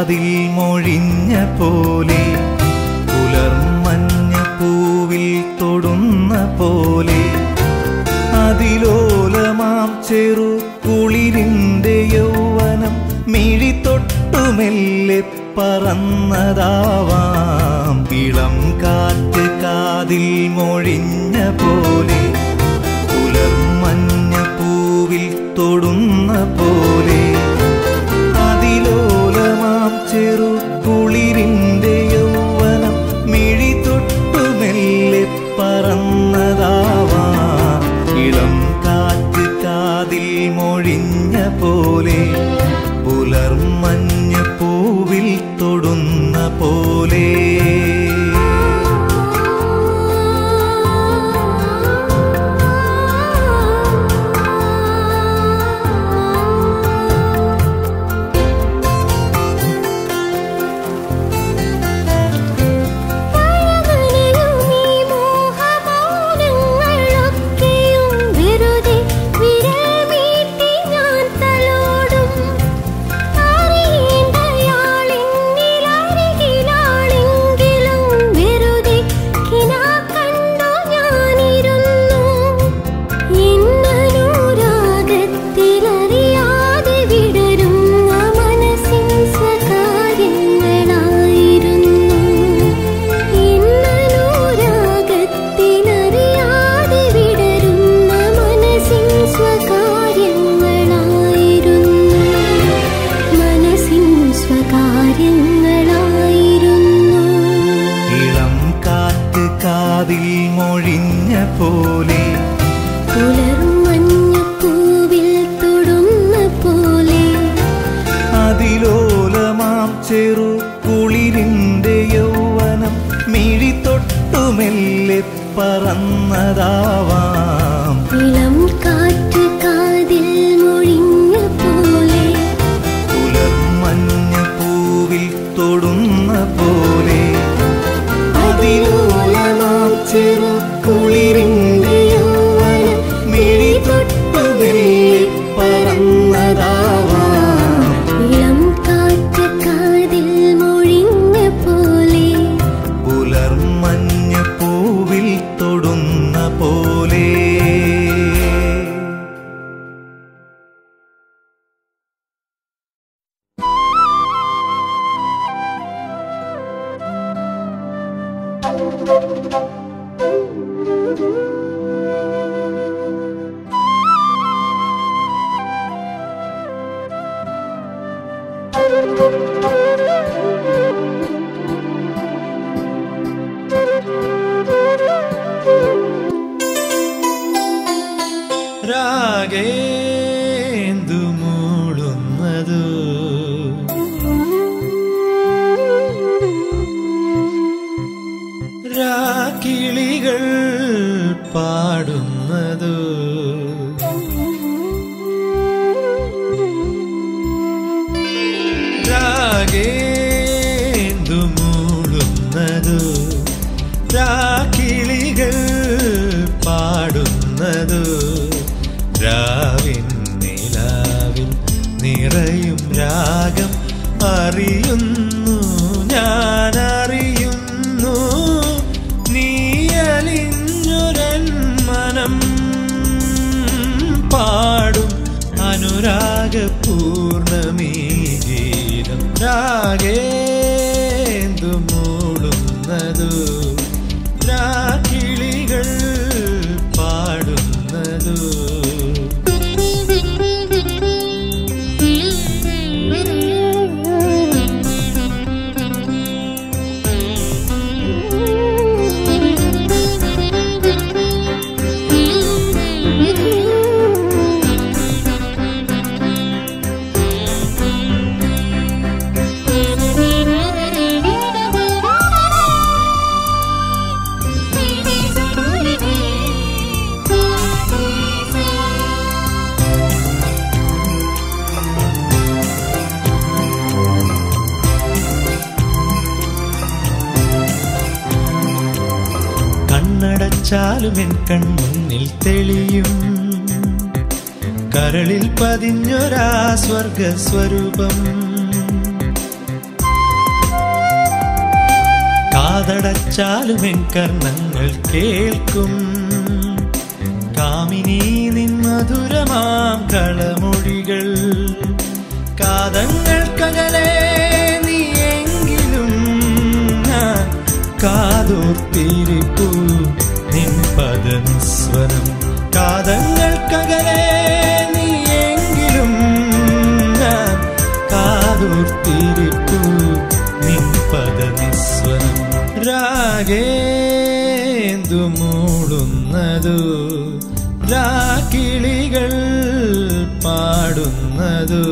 കാതിൽ മൊഴിഞ്ഞ പോലെ പുലർമഞ്ഞ പൂവിൽ തൊടുന്ന പോലെ അതിലോലമാം ചെറു കുളിരിന്റെ യൗവനം മിഴി തൊട്ടുമെല്ലെ പറന്നതാവാം ഇളം കാറ്റ് കാതിൽ മൊഴിഞ്ഞ പോലെ പുലർമഞ്ഞ പൂവിൽ തൊടുന്ന പോലെ അതിലോലമാം ചെറു കുളിരിന്റെ യൗവനം മിഴി തൊട്ടുമെല്ലെ പറന്നതാവാം ഇളം കാറ്റ് കാതിൽ മൊഴിഞ്ഞ പോലെ പുലർമഞ്ഞ പൂവിൽ തൊടുന്ന പോലെ പഴമനയുമീ മോഹമൗനങ്ങളൊക്കെയും വെറുതെ വിരൽ മീട്ടി ഞാൻ തലോടും അറിയേണ്ടയാളെന്നിലരികിലാണെങ്കിലും വെറുതെ കിനാ കണ്ടു ഞാനിരുന്നു എന്നനുരാഗത്തിലറിയാതെ വിടരുന്ന മനസ്സിൻ സ്വകാര്യങ്ങളായിരുന്നു എന്നനുരാഗത്തിലറിയാതെ വിടരുന്ന മനസ്സിൻ സ്വകാര്യങ്ങളായിരുന്നു മനസ്സിൻ സ്വകാര്യങ്ങളായിരുന്നു ഇളം കാറ്റ് കാതിൽ മൊഴിഞ്ഞ പോലെ പുലർമഞ്ഞ പൂവിൽ തൊടുന്ന പോലെ അതിലോലമാം ചെറു കുളിരിന്റെ യൗവനം മിഴി തൊട്ടുമെല്ലെ പറന്നതാവാം ഇളം കാറ്റ് കാതിൽ മൊഴിഞ്ഞ പോലെ പുലർമഞ്ഞ പൂവിൽ തൊടുന്ന പോലെ അതിലോലമാം ചെറു കുളിരിന്റെ യൗവനം മിഴി തൊട്ടുമെല്ലെ പറന്നതാവാം ഇളം കാറ്റ് കാതിൽ മൊഴിഞ്ഞ പോലെ പുലർമഞ്ഞ പൂവിൽ തൊടുന്ന പോലെ രാഗേന്ദു മൂടുന്നതു രാക്കിളികൾ പാടുന്നതു രാഗേന്ദു മൂടുന്നതു രാക്കിളികൾ പാടുന്നതു രാവിൻ നിലാവിൻ നിറയും രാഗം അറിയുന്നു ഞാൻ അറിയുന്നു നീ അലിഞ്ഞൊരൻ മനം പാടും അനുരാഗപൂർണമീ ഗീതം രാഗേന്ദു മൂടുന്നതു രാക്കിളികൾ പാടുന്നതു കണ്ണടച്ചാലും എൻ കൺമുന്നിൽ തെളിയും കരളിൽ പതിഞ്ഞൊരാ സ്വർഗ സ്വരൂപം കാതടച്ചാലും എൻ കർണങ്ങൾ കേൾക്കും കാമിനി നിൻ മധുരമാം കളമൊഴികൾ കാതങ്ങൾക്കകലെ നീ എങ്കിലും ഞാൻ കാതോർത്തിരിപ്പു നിൻ പദനിസ്വരം കാതങ്ങൾക്കകലെ നീ എങ്കിലും ഞാൻ കാതോർത്തിരിപ്പു നിൻ പദനിസ്വരം രാഗേന്ദു മൂടുന്നതു രാക്കിളികൾ പാടുന്നതു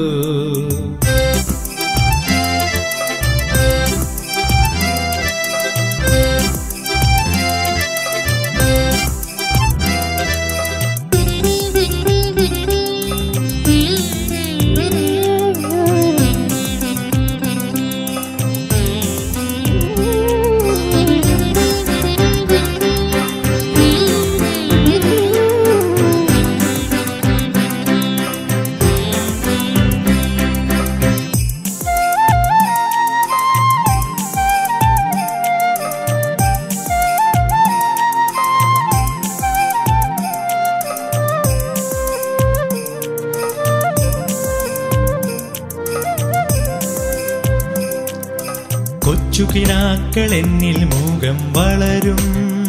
കൊച്ചുകിനാക്കൾ എന്നിൽ മൂകം വളരും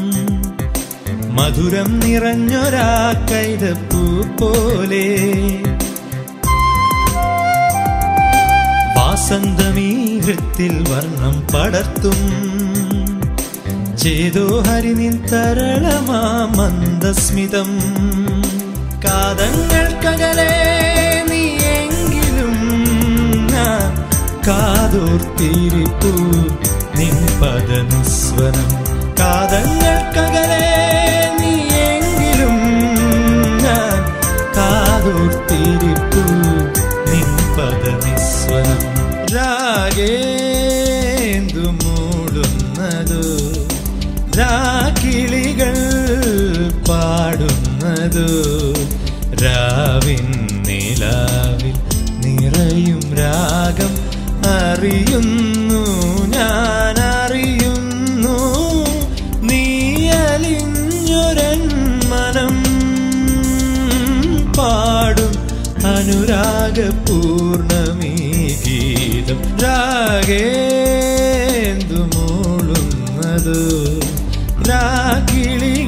മധുരം നിറഞ്ഞൊരാ കൈതപ്പൂ പോലെ വാസന്തമീ ഹൃത്തിൽ വർണ്ണം പടർത്തും ചേതോ ഹരിനിൻ തരളമാ മന്ദസ്മിതം കാതങ്ങൾക്കകലെ നീ എങ്കിലും ഞാൻ കാതോർത്തിരിപ്പു നിൻ പദനുസ്വരം കാതങ്ങൾക്കകലെ നീ എങ്കിലും ഞാൻ കാതോർത്തിരിപ്പു നിൻ പദനിസ്വരം രാഗേന്ദു മൂടുന്നതു രാക്കിളികൾ പാടുന്നതു രാവിൻ നിലാവിൽ നിറയും രാഗം അറിയുന്നു ഞാൻ അറിയുന്നു നീ അലിഞ്ഞൊരൻ മനം പാടും അനുരാഗപൂർണമീ ഗീതം രാഗേന്ദു മൂളുന്നതു രാഗിളി